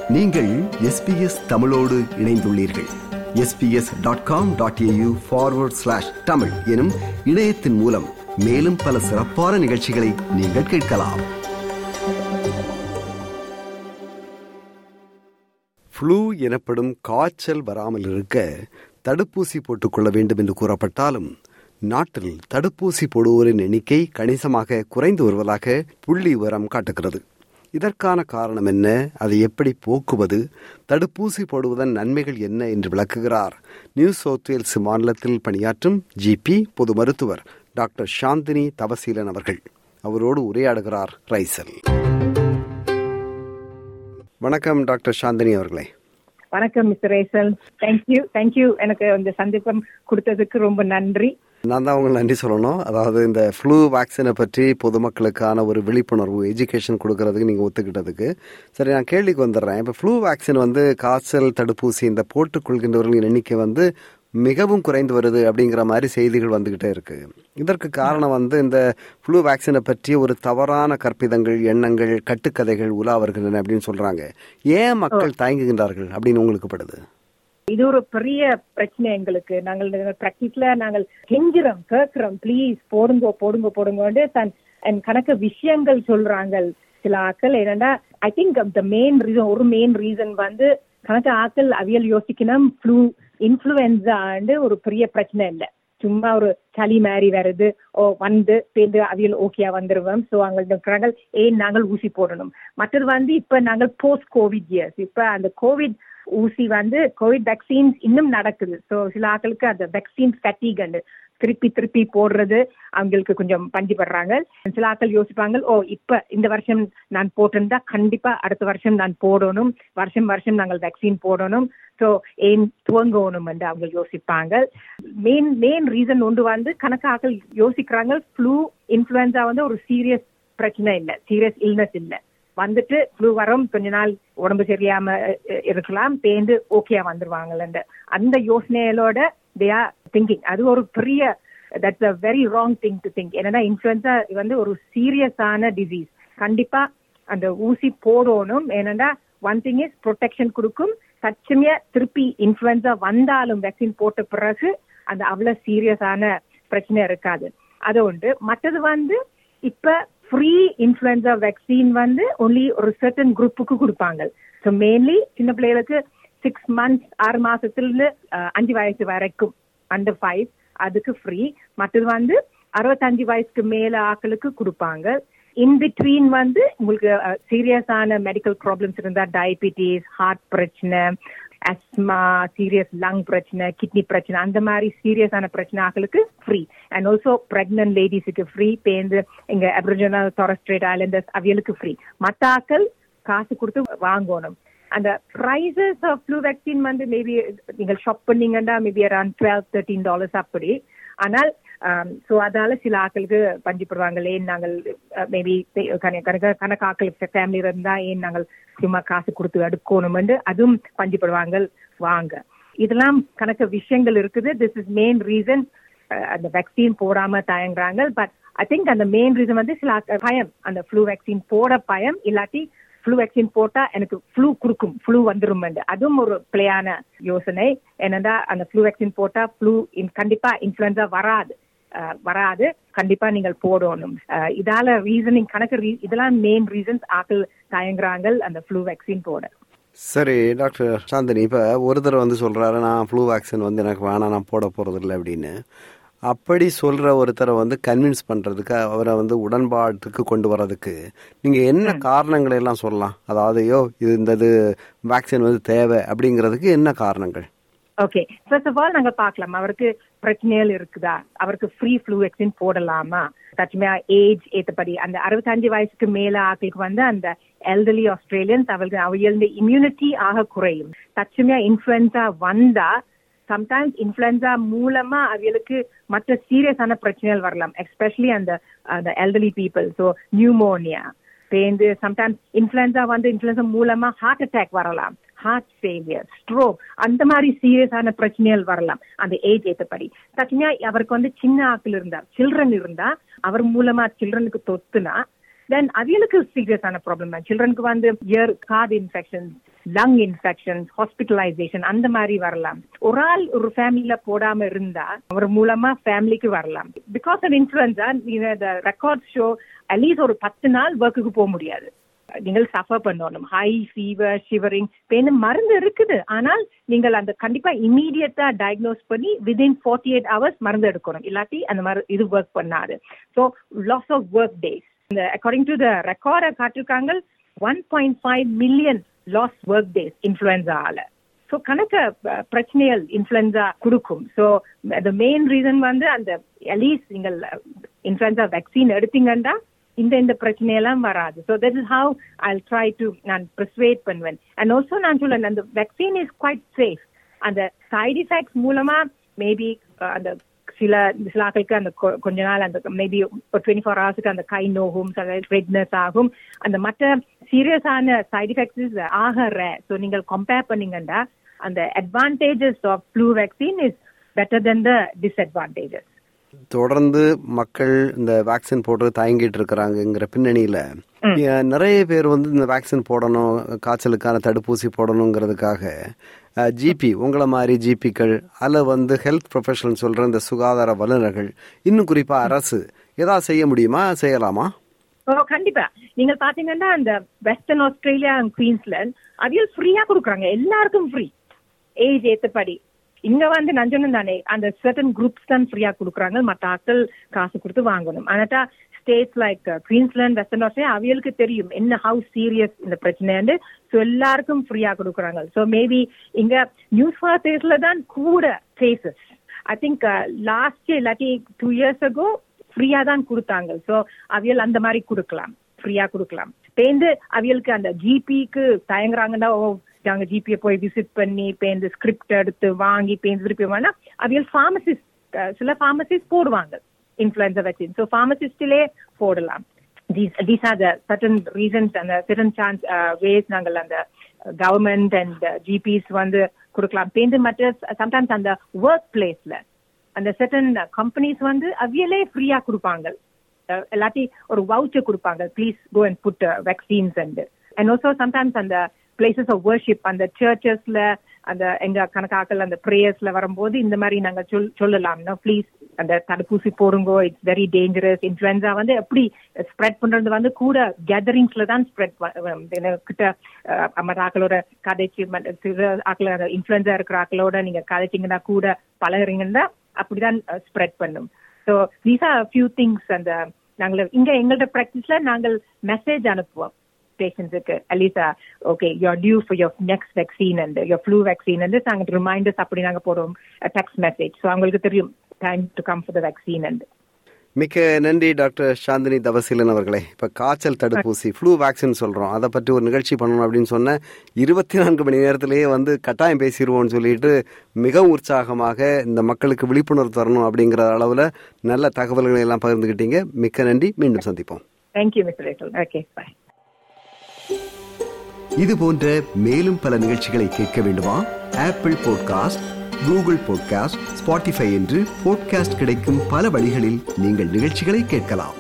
நீங்கள் எஸ்பிஎஸ் தமிழோடு இணைந்துள்ளீர்கள் S B S dot com dot A U forward slash Tamil எனும் இணையத்தின் மூலம் மேலும் பல சிறப்பான நிகழ்ச்சிகளை நீங்கள் கேட்கலாம் ஃப்ளூ எனப்படும் காய்ச்சல் வராமல் இருக்க தடுப்பூசி போட்டுக்கொள்ள வேண்டும் என்று கூறப்பட்டாலும் நாட்டில் தடுப்பூசி போடுவோரின் எண்ணிக்கை கணிசமாக குறைந்து வருவதாக புள்ளி விவரம் காட்டுகிறது இதற்கான காரணம் என்ன அதை எப்படி போக்குவது தடுப்பூசி போடுவதன் நன்மைகள் என்ன என்று விளக்குகிறார் நியூ சவுத் வேல்ஸ் மாநிலத்தில் பணியாற்றும் ஜிபி பொது மருத்துவர் டாக்டர் சாந்தினி தவசீலன் அவர்கள் அவரோடு உரையாடுகிறார் ரைசல் வணக்கம் டாக்டர் சாந்தினி அவர்களே வணக்கம் மிஸ்டர் ரேசல் தேங்க்யூ தேங்க்யூ எனக்கு இந்த சந்தர்ப்பம் கொடுத்ததுக்கு ரொம்ப நன்றி நான் தான் உங்களுக்கு நன்றி சொல்லணும் அதாவது இந்த ஃப்ளூ வேக்சினை பற்றி பொதுமக்களுக்கான ஒரு விழிப்புணர்வு எஜுகேஷன் கொடுக்கறதுக்கு நீங்கள் ஒத்துக்கிட்டதுக்கு சரி நான் கேள்விக்கு வந்துடுறேன் இப்போ ஃப்ளூ வேக்சின் வந்து காய்ச்சல் தடுப்பூசி இந்த போட்டுக்கொள்கின்றவர்களின் எண்ணிக்கை வந்து மிகவும் குறைந்து வருது அப்படிங்கிற மாதிரி செய்திகள் வந்துகிட்டே இருக்கு இதற்கு காரணம் வந்து இந்த ஃப்ளூ வேக்சினை பற்றி ஒரு தவறான கற்பிதங்கள் எண்ணங்கள் கட்டுக்கதைகள் உலா வருகின்றன அப்படின்னு சொல்றாங்க ஏன் மக்கள் தயங்குகின்றார்கள் அப்படின்னு உங்களுக்கு படுது இது ஒரு பெரிய பிரச்சனை எங்களுக்கு நாங்கள் பிராக்டிஸ்ல நாங்கள் கெஞ்சுறோம் கேட்கிறோம் ப்ளீஸ் போடுங்க போடுங்க போடுங்க தன் என் கணக்கு விஷயங்கள் சொல்றாங்க சில ஆக்கள் என்னன்னா I think the main reason ஒரு மெயின் ரீசன் வந்து கணக்கு ஆக்கள் அவியல் யோசிக்கணும் ஃப்ளூ இன்ஃபுளுன்சாண்டு ஒரு பெரிய பிரச்சனை இல்லை சும்மா ஒரு சளி மாதிரி வருது ஓ வந்து சேர்ந்து அவியல் ஓகேயா வந்துருவோம் ஸோ அவங்களுக்கு ஏன் நாங்கள் ஊசி போடணும் மற்றது வந்து இப்ப நாங்கள் போஸ்ட் கோவிட் இயர்ஸ் இப்ப அந்த கோவிட் ஊசி வந்து கோவிட் வேக்சின்ஸ் இன்னும் நடக்குது ஸோ சில ஆட்களுக்கு அந்த வேக்சின்ஸ் கட்டிகண்டு திருப்பி திருப்பி போடுறது அவங்களுக்கு கொஞ்சம் பஞ்சுபடுறாங்க சில ஆட்கள் யோசிப்பாங்க ஓ இப்ப இந்த வருஷம் நான் போட்டிருந்தா கண்டிப்பா அடுத்த வருஷம் நான் போடணும் வருஷம் வருஷம் நாங்கள் வேக்சின் போடணும் ஸோ ஏன் துவங்கணும் என்று அவங்க யோசிப்பாங்க மெயின் மெயின் ரீசன் ஒன்று வந்து கணக்காக்கள் யோசிக்கிறாங்க ஃப்ளூ இன்ஃபுளுன்சா வந்து ஒரு சீரியஸ் பிரச்சனை இல்லை சீரியஸ் இல்னஸ் இல்லை வந்துட்டு ஃப்ளூ வரும் கொஞ்ச நாள் உடம்பு சரியாம இருக்கலாம் பேந்து ஓகேயா வந்துருவாங்கல்ல அந்த யோசனைகளோட தே ஆர் திங்கிங் அது ஒரு பெரிய that's a very wrong thing to think என்னன்னா இன்ஃபுளுன்சா வந்து ஒரு சீரியஸான டிசீஸ் கண்டிப்பா அந்த ஊசி போடணும் ஏன்னா ஒன் திங் இஸ் ப்ரொடெக்ஷன் கொடுக்கும் தச்சமையா திருப்பி இன்ஃபுளுன்சா வந்தாலும் வேக்சின் போட்ட பிறகு அந்த அவ்வளவு சீரியஸான பிரச்சனை இருக்காது அது உண்டு மற்றது வந்து இப்ப ஃப்ரீ இன்ஃபுளுன்சா வேக்சின் வந்து ஒன்லி ஒரு சர்டன் குரூப்புக்கு கொடுப்பாங்க ஸோ மெயின்லி சின்ன பிள்ளைகளுக்கு சிக்ஸ் மந்த்ஸ் ஆறு மாசத்துல இருந்து அஞ்சு வயசு வரைக்கும் அண்டர் ஃபைவ் அதுக்கு ஃப்ரீ மற்றது வந்து அறுபத்தஞ்சு வயசுக்கு மேல ஆக்களுக்கு கொடுப்பாங்க இன் பிட்வீன் வந்து உங்களுக்கு சீரியஸான மெடிக்கல் ப்ராப்ளம்ஸ் இருந்தா டயபிட்டிஸ் ஹார்ட் பிரச்சனை அஸ்மா சீரியஸ் லங் பிரச்சனை கிட்னி பிரச்சனை அந்த மாதிரி சீரியஸான பிரச்சனை ஆக்களுக்கு ஃப்ரீ அண்ட் ஆல்சோ பிரெக்னன்ட் லேடிஸுக்கு ஃப்ரீ பேருந்து எங்க அப்ரிஜினல் டாரஸ்ட்ரேட் ஐலண்டர்ஸ் அவியலுக்கு ஃப்ரீ மற்ற ஆக்கள் காசு கொடுத்து வாங்கணும் அந்த ப்ரைசஸ் ஆஃப் ஃப்ளூ வேக்சின் வந்து மேபி நீங்கள் ஷாப் பண்ணீங்கன்னா maybe around twelve thirteen dollars அப்படி ஆனால் ஸோ அதால சில ஆக்களுக்கு பஞ்சுப்படுவாங்க ஏன் நாங்கள் மேபி கணக்கு ஆக்களுக்கு ஃபேமிலி இருந்தா ஏன் நாங்கள் சும்மா காசு கொடுத்து அடுக்கணும்னு அதுவும் பஞ்சுப்படுவாங்க வாங்க இதெல்லாம் கணக்கு விஷயங்கள் இருக்குது திஸ் இஸ் மெயின் ரீசன் அந்த வேக்சின் போடாம தயங்குறாங்க பட் ஐ திங்க் அந்த மெயின் ரீசன் வந்து சில பயம் அந்த ஃப்ளூ வேக்சின் போட பயம் இல்லாட்டி ஃப்ளூ வேக்சின் போட்டா எனக்கு ஃப்ளூ கொடுக்கும் ஃப்ளூ வந்துரும் அதுவும் ஒரு பிள்ளையான யோசனை என்னடா அந்த ஃப்ளூ வேக்சின் போட்டா ஃப்ளூ கண்டிப்பா இன்ஃபுளுன்சா வராது வராது கண்டிப்பா நீங்கள் போடணும் இதால ரீசனிங் கணக்கு இதெல்லாம் மெயின் ரீசன்ஸ் ஆக்கள் தயங்குறாங்க அந்த ஃப்ளூ வேக்சின் போட சரி டாக்டர் சாந்தினி இப்போ ஒருத்தர் வந்து சொல்றாரு நான் ஃப்ளூ வேக்சின் வந்து எனக்கு வேணாம் நான் போட போறது இல்லை அப்படின்னு அப்படி சொல்ற ஒருத்தரை வந்து கன்வின்ஸ் பண்றதுக்கு அவரை வந்து உடன்பாட்டுக்கு கொண்டு வர்றதுக்கு நீங்க என்ன காரணங்களை எல்லாம் சொல்லலாம் அதாவது யோ இது இந்த இது வேக்சின் வந்து தேவை அப்படிங்கிறதுக்கு என்ன காரணங்கள் ஓகே ஃபர்ஸ்ட் ஆஃப் ஆல் நாங்க பார்க்கலாம் அவருக்கு பிரச்சனைகள் இருக்குதா அவருக்கு ஃப்ரீ ஃப்ளூ வேக்சின் போடலாமா தச்சுமையா ஏஜ் ஏத்தபடி அந்த அறுபத்தஞ்சு வயசுக்கு மேல ஆக்களுக்கு வந்து அந்த எல்டர்லி ஆஸ்திரேலியன்ஸ் அவர்களுக்கு அவையல் இம்யூனிட்டி ஆக குறையும் தச்சுமையா இன்ஃபுளுன்சா வந்தா சம்டைம்ஸ் இன்ஃபுளுன்சா மூலமா அவைகளுக்கு மற்ற சீரியஸான பிரச்சனைகள் வரலாம் எஸ்பெஷலி அந்த அந்த எல்டர்லி பீப்புள் ஸோ நியூமோனியா சேர்ந்து சம்டைம்ஸ் இன்ஃபுளுன்சா வந்து இன்ஃபுளுன்சா மூலமா ஹார்ட் அட்டாக் வரலாம் ஹார்ட் ஃபெயிலியர் ஸ்ட்ரோக் அந்த மாதிரி சீரியஸான பிரச்சனைகள் வரலாம் அந்த ஏஜ் ஏற்றபடி தனியா அவருக்கு வந்து சின்ன ஆக்கள் இருந்தா சில்ட்ரன் இருந்தா அவர் மூலமா சில்ட்ரனுக்கு தொத்துனா தென் அவியலுக்கு சீரியஸான ப்ராப்ளம் தான் சில்ட்ரனுக்கு வந்து இயர் கார்டு இன்ஃபெக்ஷன் லங் இன்ஃபெக்ஷன் ஹாஸ்பிட்டலைசேஷன் அந்த மாதிரி வரலாம் ஒரு ஆள் ஒரு ஃபேமிலியில போடாம இருந்தா அவர் மூலமா ஃபேமிலிக்கு வரலாம் because of influenza record show at least ஒரு பத்து நாள் ஒர்க்குக்கு போக முடியாது நீங்கள் சஃபர் பண்ணணும் ஹை ஃபீவர் ஷிவரிங் பெயின் மருந்து இருக்குது ஆனால் நீங்கள் அந்த கண்டிப்பா இமீடியட்டா டயக்னோஸ் பண்ணி விதின் ஃபார்ட்டி எயிட் ஹவர்ஸ் மருந்து எடுக்கணும் இல்லாட்டி அந்த மாதிரி இது ஒர்க் பண்ணாது so loss of work days இந்த அக்கார்டிங் டு த ரெக்கார்டை காட்டிருக்காங்க one point five million loss work days இன்ஃபுளுன்சால ஸோ கணக்க பிரச்சனைகள் இன்ஃபுளுன்சா கொடுக்கும் ஸோ த மெயின் ரீசன் வந்து அந்த அட்லீஸ்ட் நீங்கள் இன்ஃபுளுன்சா வேக்சின் எடுத்தீங்கன்னா இந்த இந்த பிரச்சனையெல்லாம் வராது so that is how I try to நான் ப்ரிஸ்வேட் பண்ணுவேன் அண்ட் ஆல்சோ நான் சொல்லுவேன் அந்த வேக்சின் இஸ் குவைட் சேஃப் அந்த சைட் எஃபெக்ட்ஸ் மூலமா மேபி அந்த சில சில ஆட்களுக்கு அந்த கொஞ்ச நாள் அந்த மேபி ஒரு டுவெண்ட்டி ஃபோர் ஹவர்ஸுக்கு அந்த கை நோகும் ரெட்னஸ் ஆகும் அந்த மற்ற சீரியஸான சைட் எஃபெக்ட்ஸ் ஆகிற ஸோ நீங்கள் கம்பேர் பண்ணீங்கன்னா அந்த advantages of flu vaccine is better then the disadvantages தொடர்ந்து மக்கள் இந்த வேக்சின் போட்டு தயங்கிட்டு இருக்கிறாங்கிற பின்னணியில நிறைய பேர் வந்து இந்த வேக்சின் போடணும் காய்ச்சலுக்கான தடுப்பூசி போடணுங்கிறதுக்காக ஜிபி உங்களை மாதிரி ஜிபிக்கள் அல்ல வந்து ஹெல்த் ப்ரொஃபஷனல் சொல்ற இந்த சுகாதார வல்லுநர்கள் இன்னும் குறிப்பா அரசு ஏதாவது செய்ய முடியுமா செய்யலாமா ஓ கண்டிப்பா நீங்க பாத்தீங்கன்னா அந்த வெஸ்டர்ன் ஆஸ்திரேலியா அண்ட் குயின்ஸ்லாண்ட் அவியல் ஃப்ரீயா கொடுக்குறாங்க எல்லாருக்கும் ஃப்ரீ ஏஜ் ஏத்தபடி இங்க வந்து நான் சொன்னேன் தானே அந்த சர்டன் குரூப்ஸ் தான் ஃப்ரீயா கொடுக்குறாங்க மற்ற ஆட்கள் காசு கொடுத்து வாங்கணும் ஆனாட்டா states like Queensland western Australia அவியலுக்கு தெரியும் என்ன ஹவு சீரியஸ் இந்த பிரச்சனை ஸோ எல்லாருக்கும் ஃப்ரீயா கொடுக்குறாங்க ஸோ மேபி இங்க நியூஸ் வார்த்தைஸ்ல தான் கூட cases I think last year இல்லாட்டி டூ இயர்ஸ் அகோ ஃப்ரீயா தான் கொடுத்தாங்க ஸோ அவியல் அந்த மாதிரி கொடுக்கலாம் ஃப்ரீயா கொடுக்கலாம் பேருந்து அவியலுக்கு அந்த ஜிபிக்கு தயங்குறாங்கன்னா ஓ நாங்க ஜிபியை போய் விசிட் பண்ணி பேருந்து ஸ்கிரிப்ட் எடுத்து வாங்கி பேருந்து திருப்பி வேணா அவியல் ஃபார்மசிஸ்ட் சில ஃபார்மசிஸ்ட் போடுவாங்க இன்ஃபுளுன்சா வேக்சின் ஸோ ஃபார்மசிஸ்டிலே போடலாம் these these are the certain reasons and the certain chance uh, ways நாங்கள் அந்த கவர்மெண்ட் அண்ட் ஜிபிஸ் வந்து கொடுக்கலாம் பேருந்து மற்ற சம்டைம்ஸ் அந்த ஒர்க் பிளேஸ்ல அந்த செட்டன் கம்பெனிஸ் வந்து அவியலே ஃப்ரீயா கொடுப்பாங்க எல்லாத்தையும் ஒரு வவுச்சர் கொடுப்பாங்க please go and put vaccines and and also sometimes அந்த பிளேசஸ் ஆஃப் வர்ஷிப் அந்த சர்ச்சஸ்ல அந்த எங்க கணக்காக்கள் அந்த ப்ரேயர்ஸ்ல வரும்போது இந்த மாதிரி நாங்க சொல் சொல்லலாம் ப்ளீஸ் அந்த தடுப்பூசி போடுங்கோ இட்ஸ் வெரி டேஞ்சரஸ் இன்ஃபுளுன்சா வந்து எப்படி ஸ்ப்ரெட் பண்றது வந்து கூட கேதரிங்ஸ்ல தான் ஸ்ப்ரெட் கிட்ட மற்ற ஆக்களோட கதைச்சு ஆக்களோட இன்ஃபுளுன்சா இருக்கிற ஆக்களோட நீங்க கதைச்சிங்கன்னா கூட பழகுறீங்கன்னா அப்படிதான் ஸ்ப்ரெட் பண்ணும் so these are few things அந்த நாங்கள் இங்க எங்களோட ப்ராக்டிஸ்ல நாங்கள் மெசேஜ் அனுப்புவோம் பேஷண்ட்ஸுக்கு at least okay you're due for your next vaccine and your flu vaccine வந்து நாங்கள் ரிமைண்டர்ஸ் அப்படி நாங்கள் போடுவோம் டெக்ஸ்ட் மெசேஜ் ஸோ அவங்களுக்கு தெரியும் time to come for the vaccine and மிக்க நன்றி டாக்டர் சாந்தினி தவசீலன் அவர்களே இப்போ காய்ச்சல் தடுப்பூசி ஃப்ளூ வேக்சின் சொல்கிறோம் அதை பற்றி ஒரு நிகழ்ச்சி பண்ணணும் அப்படின்னு சொன்ன இருபத்தி நான்கு மணி நேரத்திலேயே வந்து கட்டாயம் பேசிடுவோம்னு சொல்லிட்டு மிக உற்சாகமாக இந்த மக்களுக்கு விழிப்புணர்வு தரணும் அப்படிங்கிற அளவில் நல்ல தகவல்களை எல்லாம் பகிர்ந்துக்கிட்டீங்க மிக்க நன்றி மீண்டும் சந்திப்போம் தேங்க்யூ மிஸ்டர் ஓகே பாய் இது போன்ற மேலும் பல நிகழ்ச்சிகளை கேட்க வேண்டுமா Apple podcast Google podcast Spotify என்று பாட்காஸ்ட் கிடைக்கும் பல வழிகளில் நீங்கள் நிகழ்ச்சிகளை கேட்கலாம்